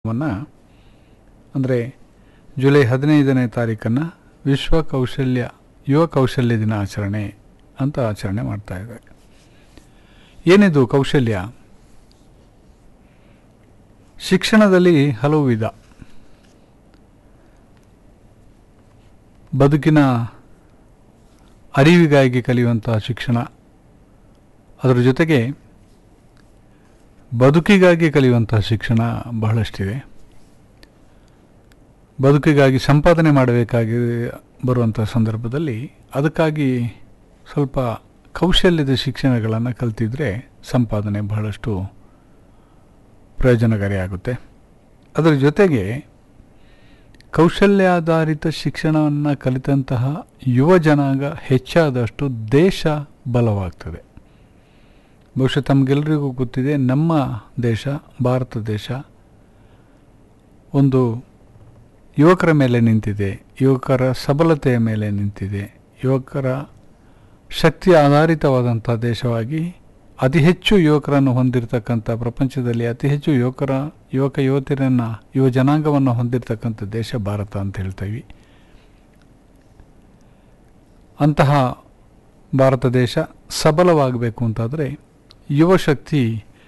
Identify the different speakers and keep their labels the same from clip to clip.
Speaker 1: ವನ್ನು ಅಂದರೆ ಜುಲೈ ಹದಿನೈದನೇ ತಾರೀಕನ್ನು ವಿಶ್ವ ಕೌಶಲ್ಯ ಯುವ ಕೌಶಲ್ಯ ದಿನ ಆಚರಣೆ ಅಂತ ಆಚರಣೆ ಮಾಡ್ತಾ ಇದ್ದಾರೆ ಏನಿದು ಕೌಶಲ್ಯ ಶಿಕ್ಷಣದಲ್ಲಿ ಹಲವು ವಿಧ ಬದುಕಿನ ಅರಿವಿಗಾಗಿ ಕಲಿಯುವಂತಹ ಶಿಕ್ಷಣ ಅದರ ಜೊತೆಗೆ ಬದುಕಿಗಾಗಿ ಕಲಿಯುವಂತಹ ಶಿಕ್ಷಣ ಬಹಳಷ್ಟಿದೆ ಬದುಕಿಗಾಗಿ ಸಂಪಾದನೆ ಮಾಡಬೇಕಾಗಿ ಬರುವಂಥ ಸಂದರ್ಭದಲ್ಲಿ ಅದಕ್ಕಾಗಿ ಸ್ವಲ್ಪ ಕೌಶಲ್ಯದ ಶಿಕ್ಷಣಗಳನ್ನು ಕಲ್ತಿದ್ರೆ ಸಂಪಾದನೆ ಬಹಳಷ್ಟು ಪ್ರಯೋಜನಕಾರಿಯಾಗುತ್ತೆ ಅದರ ಜೊತೆಗೆ ಕೌಶಲ್ಯಾಧಾರಿತ ಶಿಕ್ಷಣವನ್ನು ಕಲಿತಂತಹ ಯುವ ಜನಾಂಗ ಹೆಚ್ಚಾದಷ್ಟು ದೇಶ ಬಲವಾಗ್ತದೆ ಬಹುಶಃ ತಮಗೆಲ್ಲರಿಗೂ ಗೊತ್ತಿದೆ ನಮ್ಮ ದೇಶ ಭಾರತ ದೇಶ ಒಂದು ಯುವಕರ ಮೇಲೆ ನಿಂತಿದೆ ಯುವಕರ ಸಬಲತೆಯ ಮೇಲೆ ನಿಂತಿದೆ ಯುವಕರ ಶಕ್ತಿ ಆಧಾರಿತವಾದಂಥ ದೇಶವಾಗಿ ಅತಿ ಹೆಚ್ಚು ಯುವಕರನ್ನು ಹೊಂದಿರತಕ್ಕಂಥ ಪ್ರಪಂಚದಲ್ಲಿ ಅತಿ ಹೆಚ್ಚು ಯುವಕರ ಯುವಕ ಯುವತಿಯರನ್ನು ಯುವ ಜನಾಂಗವನ್ನು ಹೊಂದಿರತಕ್ಕಂಥ ದೇಶ ಭಾರತ ಅಂತ ಹೇಳ್ತೀವಿ ಅಂತಹ ಭಾರತ ದೇಶ ಸಬಲವಾಗಬೇಕು ಅಂತಾದರೆ ಯುವಶಕ್ತಿ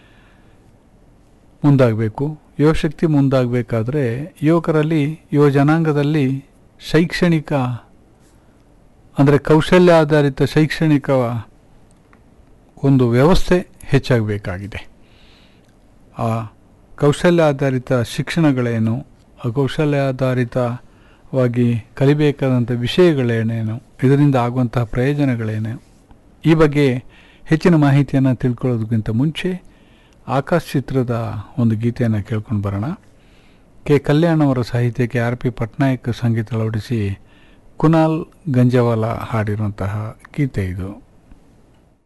Speaker 1: ಮುಂದಾಗಬೇಕು ಯುವಶಕ್ತಿ ಮುಂದಾಗಬೇಕಾದ್ರೆ ಯುವಕರಲ್ಲಿ ಯುವ ಜನಾಂಗದಲ್ಲಿ ಶೈಕ್ಷಣಿಕ ಅಂದರೆ ಕೌಶಲ್ಯ ಆಧಾರಿತ ಶೈಕ್ಷಣಿಕ ಒಂದು ವ್ಯವಸ್ಥೆ ಹೆಚ್ಚಾಗಬೇಕಾಗಿದೆ ಆ ಕೌಶಲ್ಯ ಆಧಾರಿತ ಶಿಕ್ಷಣಗಳೇನು ಆ ಕೌಶಲ್ಯ ಆಧಾರಿತವಾಗಿ ಕಲಿಬೇಕಾದಂಥ ವಿಷಯಗಳೇನೇನು ಇದರಿಂದ ಆಗುವಂತಹ ಪ್ರಯೋಜನಗಳೇನು ಈ ಬಗ್ಗೆ ಹೆಚ್ಚಿನ ಮಾಹಿತಿಯನ್ನು ತಿಳ್ಕೊಳ್ಳೋದಕ್ಕಿಂತ ಮುಂಚೆ ಆಕಾಶ್ ಚಿತ್ರದ ಒಂದು ಗೀತೆಯನ್ನು ಕೇಳ್ಕೊಂಡು ಬರೋಣ ಕೆ ಕಲ್ಯಾಣ್ ಅವರ ಸಾಹಿತ್ಯಕ್ಕೆ ಆರ್ ಪಿ ಪಟ್ನಾಯಕ್ ಸಂಗೀತ ಅಳವಡಿಸಿ ಕುನಾಲ್ ಗಂಜವಾಲ ಹಾಡಿರುವಂತಹ ಗೀತೆ ಇದು